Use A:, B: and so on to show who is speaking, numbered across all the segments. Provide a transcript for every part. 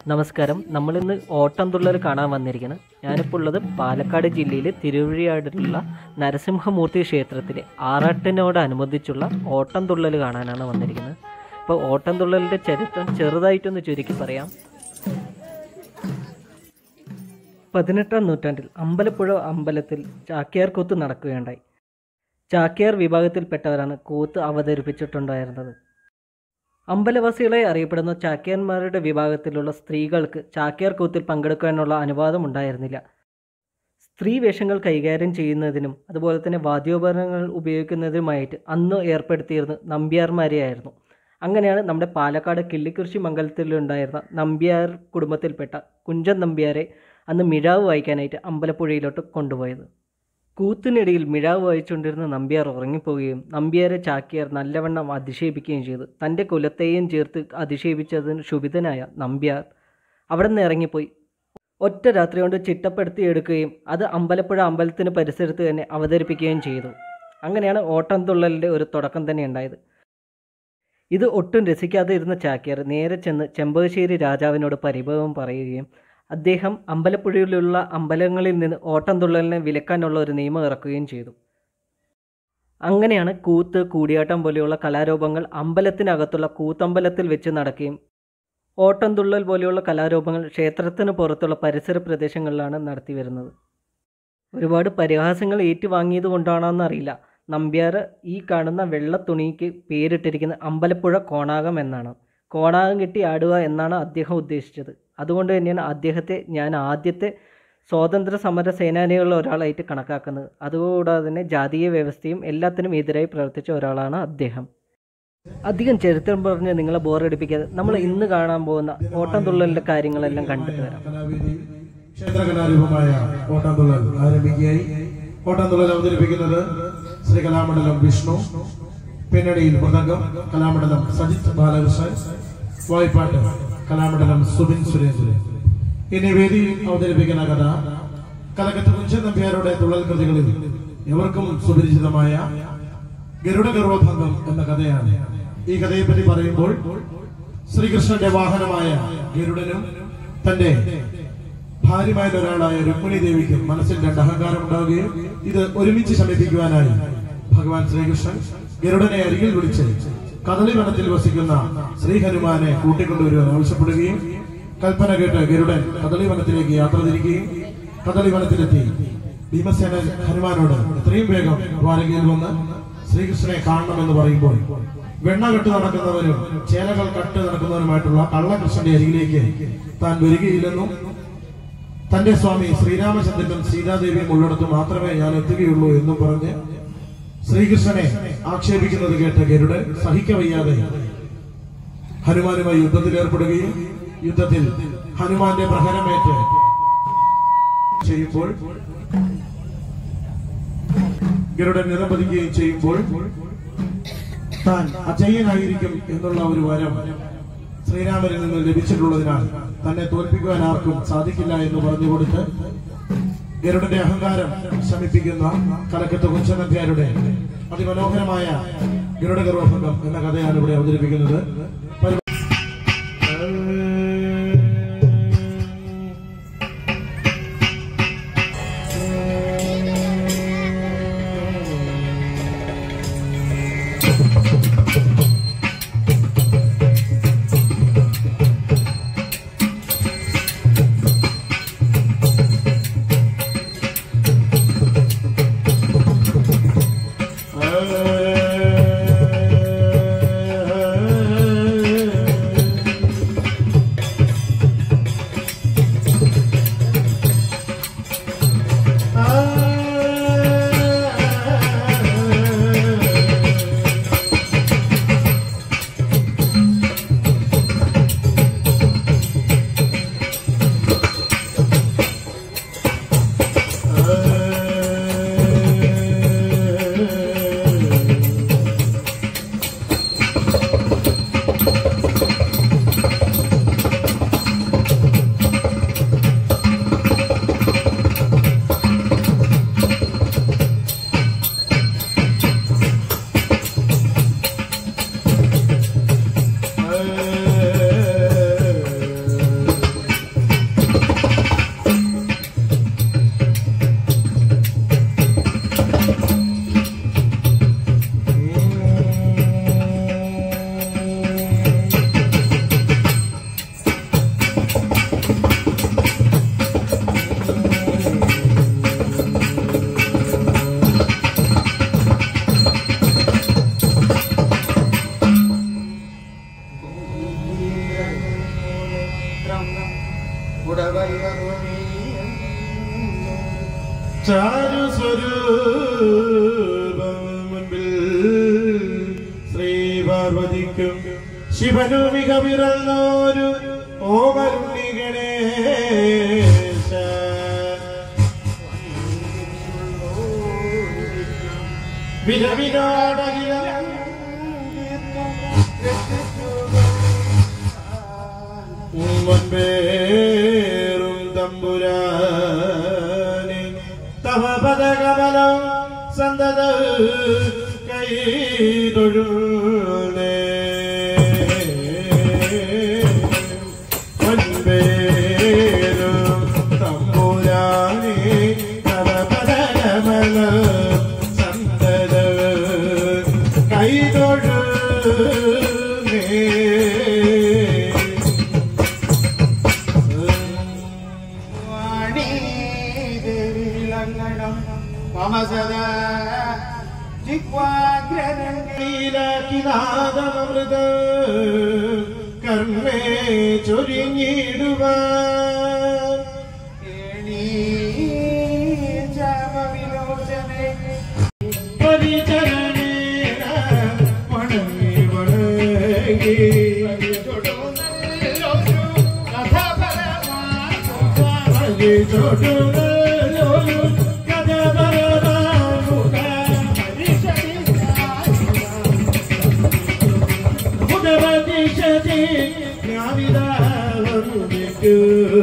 A: നമസ്കാരം നമ്മളിന്ന് ഓട്ടംതുള്ളൽ കാണാൻ വന്നിരിക്കുന്നത് ഞാനിപ്പോൾ ഉള്ളത് പാലക്കാട് ജില്ലയിൽ തിരുവഴിയാടിലുള്ള നരസിംഹമൂർത്തി ക്ഷേത്രത്തിലെ ആറാട്ടിനോടനുബന്ധിച്ചുള്ള ഓട്ടംതുള്ളൽ കാണാനാണ് വന്നിരിക്കുന്നത് അപ്പോൾ ഓട്ടംതുള്ളലിൻ്റെ ചരിത്രം ചെറുതായിട്ടൊന്ന് ചുരുക്കി പറയാം പതിനെട്ടാം നൂറ്റാണ്ടിൽ അമ്പലപ്പുഴ അമ്പലത്തിൽ ചാക്യാർ കൂത്ത് നടക്കുകയുണ്ടായി ചാക്യാർ വിഭാഗത്തിൽപ്പെട്ടവരാണ് കൂത്ത് അവതരിപ്പിച്ചിട്ടുണ്ടായിരുന്നത് അമ്പലവാസികളെ അറിയപ്പെടുന്ന ചാക്യാന്മാരുടെ വിഭാഗത്തിലുള്ള സ്ത്രീകൾക്ക് ചാക്യാർ കൂത്തിൽ പങ്കെടുക്കാനുള്ള അനുവാദം ഉണ്ടായിരുന്നില്ല സ്ത്രീ വേഷങ്ങൾ കൈകാര്യം ചെയ്യുന്നതിനും അതുപോലെ തന്നെ വാദ്യോപകരണങ്ങൾ ഉപയോഗിക്കുന്നതിനുമായിട്ട് അന്ന് ഏർപ്പെടുത്തിയിരുന്നത് നമ്പ്യാർമാരെയായിരുന്നു അങ്ങനെയാണ് നമ്മുടെ പാലക്കാട് കിള്ളിക്കുറിശി മംഗലത്തിലുണ്ടായിരുന്ന നമ്പ്യാർ കുടുംബത്തിൽപ്പെട്ട കുഞ്ചൻ നമ്പ്യാരെ അന്ന് മിഴാവ് വായിക്കാനായിട്ട് അമ്പലപ്പുഴയിലോട്ട് കൊണ്ടുപോയത് കൂത്തിനിടയിൽ മിഴാവ് വായിച്ചുകൊണ്ടിരുന്ന നമ്പ്യാർ ഉറങ്ങിപ്പോവുകയും നമ്പ്യാരെ ചാക്യാർ നല്ലവണ്ണം അധിക്ഷേപിക്കുകയും ചെയ്തു തൻ്റെ കുലത്തെയും ചേർത്ത് അധിക്ഷേപിച്ചതിന് ക്ഷുഭിതനായ നമ്പ്യാർ അവിടെ നിന്ന് ഇറങ്ങിപ്പോയി ഒറ്റ രാത്രി കൊണ്ട് ചിട്ടപ്പെടുത്തിയെടുക്കുകയും അത് അമ്പലപ്പുഴ അമ്പലത്തിന് പരിസരത്ത് തന്നെ അവതരിപ്പിക്കുകയും ചെയ്തു അങ്ങനെയാണ് ഓട്ടംതുള്ളലിൻ്റെ ഒരു തുടക്കം തന്നെ ഉണ്ടായത് ഇത് ഒട്ടും രസിക്കാതെ ഇരുന്ന ചാക്യാർ നേരെ ചെന്ന് ചെമ്പകശ്ശേരി രാജാവിനോട് പരിഭവം പറയുകയും അദ്ദേഹം അമ്പലപ്പുഴയിലുള്ള അമ്പലങ്ങളിൽ നിന്ന് ഓട്ടംതുള്ളലിനെ വിലക്കാനുള്ള ഒരു നിയമം ഇറക്കുകയും ചെയ്തു അങ്ങനെയാണ് കൂത്ത് കൂടിയാട്ടം പോലെയുള്ള കലാരൂപങ്ങൾ അമ്പലത്തിനകത്തുള്ള കൂത്തമ്പലത്തിൽ വെച്ച് നടക്കുകയും ഓട്ടംതുള്ളൽ പോലെയുള്ള കലാരൂപങ്ങൾ ക്ഷേത്രത്തിന് പുറത്തുള്ള പരിസര പ്രദേശങ്ങളിലാണ് നടത്തി വരുന്നത് ഒരുപാട് പരിഹാസങ്ങൾ ഏറ്റുവാങ്ങിയത് കൊണ്ടാണോന്നറിയില്ല നമ്പ്യാർ ഈ കാണുന്ന വെള്ള തുണിക്ക് പേരിട്ടിരിക്കുന്ന അമ്പലപ്പുഴ കോണാകം എന്നാണ് കോണാകം കെട്ടി ആടുക എന്നാണ് അദ്ദേഹം ഉദ്ദേശിച്ചത് അതുകൊണ്ട് തന്നെയാണ് അദ്ദേഹത്തെ ഞാൻ ആദ്യത്തെ സ്വാതന്ത്ര്യ സമര സേനാനികളിൽ ഒരാളായിട്ട് കണക്കാക്കുന്നത് അതുകൂടാതെ തന്നെ ജാതീയ വ്യവസ്ഥയും എല്ലാത്തിനും എതിരായി പ്രവർത്തിച്ച ഒരാളാണ് അദ്ദേഹം അധികം ചരിത്രം പറഞ്ഞ് നിങ്ങളെ ബോറടിപ്പിക്കാതെ നമ്മൾ ഇന്ന് കാണാൻ പോകുന്ന ഓട്ടംതുള്ളലിൻ്റെ കാര്യങ്ങളെല്ലാം കണ്ടിട്ട് വരാം
B: കലാവേദി ക്ഷേത്രകലാരൂപമായ ഓട്ടംതുള്ളൽ ആരംഭിക്കുകയായി ഓട്ടംതുള്ളൽ അവതരിപ്പിക്കുന്നത് ശ്രീ കലാമണ്ഡലം വിഷ്ണു പിന്നണിയിൽ മൃദംഗം കലാമണ്ഡലം സജിത് ബാലകൃഷ്ണൻ വായ്പാട്ട് കലാമണ്ഡലം സുബിൻ സുരേന്ദ്രൻ ഇനി വേദിയിൽ അവതരിപ്പിക്കുന്ന കഥ കലകത്ത് കുഞ്ചൻ നമ്പ്യാരുടെ തുള്ളൽ കൃതികളിൽ എവർക്കും സുപരിചിതമായ ഗരുഡ ഗർവഭംഗം എന്ന കഥയാണ് ഈ കഥയെപ്പറ്റി പറയുമ്പോൾ ശ്രീകൃഷ്ണന്റെ വാഹനമായ ഗരുഡനും തന്റെ ഭാര്യമാരിൽ ഒരാളായ രുക്മിണി ദേവിക്കും മനസ്സിൽ രണ്ട് അഹങ്കാരം ഉണ്ടാവുകയും ഇത് ഒരുമിച്ച് ശമിപ്പിക്കുവാനായി ഭഗവാൻ ശ്രീകൃഷ്ണൻ ഗരുഡനെ അരികിൽ വിളിച്ച് കദളി വനത്തിൽ വസിക്കുന്ന ശ്രീ ഹനുമാനെ കൂട്ടിക്കൊണ്ടുവരുവാൻ ആവശ്യപ്പെടുകയും കൽപ്പന കേട്ട് ഗരുഡൻ കദളി വനത്തിലേക്ക് യാത്ര തിരിക്കുകയും കദളി വനത്തിലെത്തി ഭീമസേന ഹനുമാനോട് എത്രയും വേഗം ദ്വാരകയിൽ വന്ന് ശ്രീകൃഷ്ണനെ കാണണമെന്ന് പറയുമ്പോൾ വെണ്ണ കെട്ട് നടക്കുന്നവരും ചേലകൾ കട്ട് നടക്കുന്നവരുമായിട്ടുള്ള കള്ളകൃഷ്ണന്റെ അരികിലേക്ക് താൻ വരികയില്ലെന്നും തന്റെ സ്വാമി ശ്രീരാമചന്ദ്രനും സീതാദേവിയും ഉള്ളിടത്ത് മാത്രമേ ഞാൻ എത്തുകയുള്ളൂ എന്നും പറഞ്ഞ് ശ്രീകൃഷ്ണനെ ആക്ഷേപിക്കുന്നത് കേട്ട് ഗരുഡൻ സഹിക്കവയ്യാതെ ഹനുമാനുമായി യുദ്ധത്തിൽ ഏർപ്പെടുകയും യുദ്ധത്തിൽ ഹനുമാന്റെ പ്രഹരമേറ്റ് ചെയ്യുമ്പോൾ ഗരുഡൻ നിലംപതിക്കുകയും ചെയ്യുമ്പോൾ താൻ അജയ്യനായിരിക്കും എന്നുള്ള ഒരു വരം ശ്രീരാമനിൽ നിന്ന് ലഭിച്ചിട്ടുള്ളതിനാൽ തന്നെ തോൽപ്പിക്കുവാൻ ആർക്കും സാധിക്കില്ല എന്ന് പറഞ്ഞു കൊടുത്ത് ഗരുഡന്റെ അഹങ്കാരം ശമിപ്പിക്കുന്ന കലക്കത്ത് കുഞ്ചനന്ത്യാരുടെ അതിമനോഹരമായ ഗരുഡ ഗർവഭംഗം എന്ന കഥയാണ് ഇവിടെ അവതരിപ്പിക്കുന്നത് പരി- ചാരു സ്വരൂപം മുൻപിൽ ശ്രീ പാർവതിക്കും ശിവനു മിക പിറന്നോരു ഓമരുണി ഗണേശ വിരവിനോടകില മുൻപേറും തമ്പുരാനെ തവ പദകമലം സന്തത കൈ തൊഴുന്നേ മുൻപേറും തമ്പുരാനെ തവ പദകമലം സന്തത കൈ തൊഴുന്നേ
C: വാണീതിലങ്ങണം മമ സദാ ജിഹ്വാഗ്രരംഗേ
B: നീലാക്കിനാദമൃത കർമ്മേ ചൊരിഞ്ഞിടുക
C: വിലോചനെ
B: പരിചരണേന വണങ്ങി വണങ്ങി വഴി ചൊടുന്നൊരു കഥ പരമാമുഖ ഉദവദിശതി ജ്ഞാനിതാവരുദിക്കൂ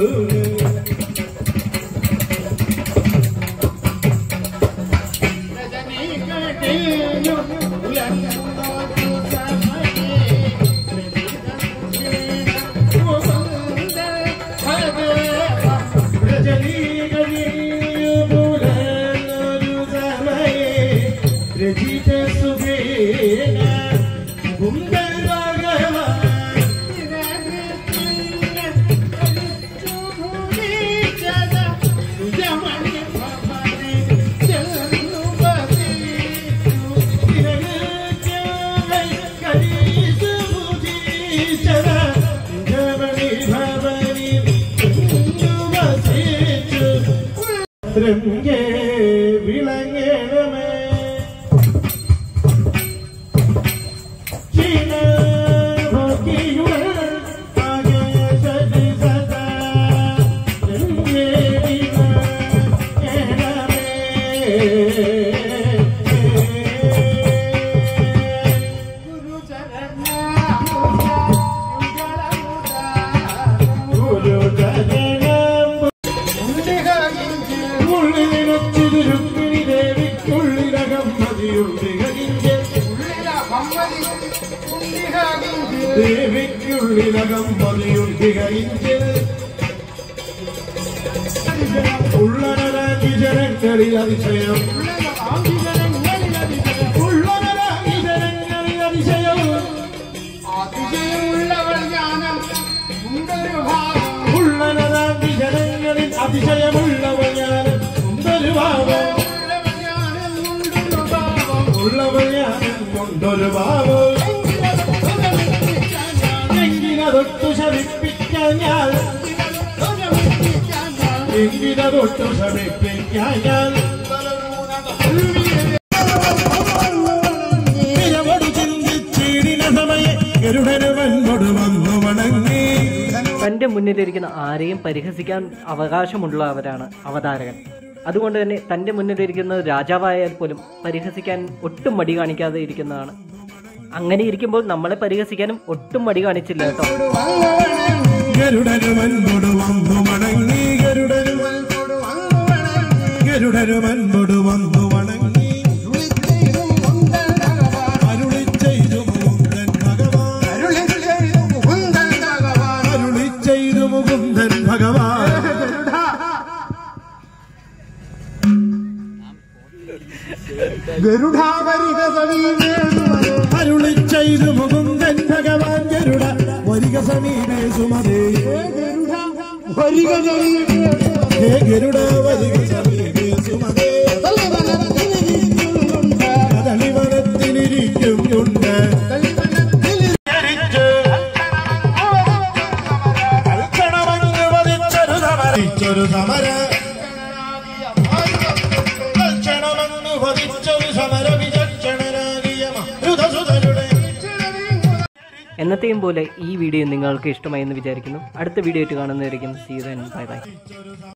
B: വിളങ്ങണമേ ചീന ഭക്തിയുടൻ ആകെ സതി സദാ രംഗേ വിളങ്ങണമേ ഗുരുചരണം ഉള്ളിലിനൊത്തിരു രുക്മിണി ദേവിക്കുള്ളിലകം മതിയുണ്ട് ഗതിന്റെ ദേവിക്കുള്ളിലകം മതിയുണ്ട് ഗതിന്റെ ഉള്ളനരാജി ജനങ്ങളിൽ അതിശയം ഉള്ളനരാജി ജനങ്ങളിൽ അതിശയം ഉള്ളനരാജി ജനങ്ങളിൽ അതിശയമുള്ളവർ ഞാൻ സുന്ദരു ഭാവം ഉള്ളവർ ഞാൻ കൊണ്ടൊരു ഭാവം എങ്കിലതൊട്ടു ശമിപ്പിക്കാൻ ഞാൻ എങ്കിലതൊട്ടു ശമിപ്പിക്കാൻ ഞാൻ നിലവടു ചിന്തിച്ചിടിന സമയെ ഗരുഡനുവൻകൊടു വന്നു വണങ്ങി
A: തൻ്റെ മുന്നിലിരിക്കുന്ന ആരെയും പരിഹസിക്കാൻ അവകാശമുള്ളവരാണ് അവതാരകൻ അതുകൊണ്ട് തന്നെ തൻ്റെ മുന്നിലിരിക്കുന്ന രാജാവായാൽ പോലും പരിഹസിക്കാൻ ഒട്ടും മടി കാണിക്കാതെ ഇരിക്കുന്നതാണ് അങ്ങനെ ഇരിക്കുമ്പോൾ നമ്മളെ പരിഹസിക്കാനും ഒട്ടും മടി കാണിച്ചില്ല കേട്ടോ
B: ഗരുഡനുവൻകൊടു വന്നു വണങ്ങി ഗരുഡനുവൻ ഗരുഡനുവൻകൊടു വന്നു വണങ്ങി അരുളി ചെയ്തു മുകുന്ദൻ ഭഗവാൻ അരുളി ചെയ്തു മുകുന്ദൻ ഭഗവാൻ
C: ഗരുഡാവരിക സമീപേ
B: അരുളി ചെയ്തു മുകുന്ദൻ ഭഗവാൻ ഗരുഡ വരിക സമീപേ സുമതേ
C: വരിക സമീപേ
B: ഹേ ഗരുഡ വരിക സമീപേ സുമതേ കദളിവനത്തിലിരിക്കുന്നുണ്ട് കൽക്കണമങ്ങ് വധിച്ചൊരു സമര. വധിച്ചൊരു സമര
A: എന്നത്തെയും പോലെ ഈ വീഡിയോ നിങ്ങൾക്ക് ഇഷ്ടമായി എന്ന് വിചാരിക്കുന്നു അടുത്ത വീഡിയോ ആയിട്ട് കാണുന്നതായിരിക്കും സീ ദൻ ബൈ ബൈ